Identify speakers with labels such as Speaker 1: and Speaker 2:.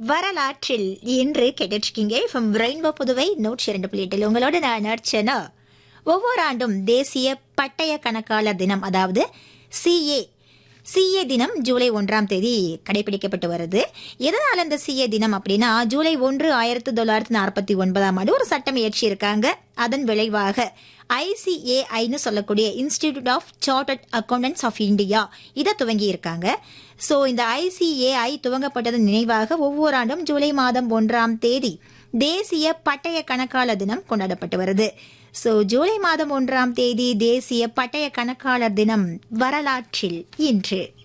Speaker 1: வரலாற்றில் இன்று கேட்டுருக்கீங்க ஃப்ரம் ரெயின்போ புதுவை நூற்றி இரண்டு புள்ளி எட்டில் உங்களோட நான் அர்ச்சனா ஒவ்வொரு ஆண்டும் தேசிய பட்டய கணக்காளர் தினம் அதாவது சிஏ சிஏ தினம் ஜூலை ஒன்றாம் தேதி கடைபிடிக்கப்பட்டு வருது எதனால இந்த சிஏ தினம் அப்படின்னா ஜூலை ஒன்று ஆயிரத்தி தொள்ளாயிரத்தி நாற்பத்தி ஒன்பதாம் ஆண்டு ஒரு சட்டம் இயற்றியிருக்காங்க அதன் விளைவாக ஐசிஏஐன்னு சொல்லக்கூடிய institute of chartered accountants of India இதை துவங்கி இருக்காங்க ஸோ இந்த ஐசிஏஐ துவங்கப்பட்டதன் நினைவாக ஒவ்வொரு ஆண்டும் ஜூலை மாதம் ஒன்றாம் தேதி தேசிய பட்டய கணக்காளர் தினம் கொண்டாடப்பட்டு வருது ஸோ ஜூலை மாதம் ஒன்றாம் தேதி தேசிய பட்டய கணக்காளர் தினம் வரலாற்றில் இன்று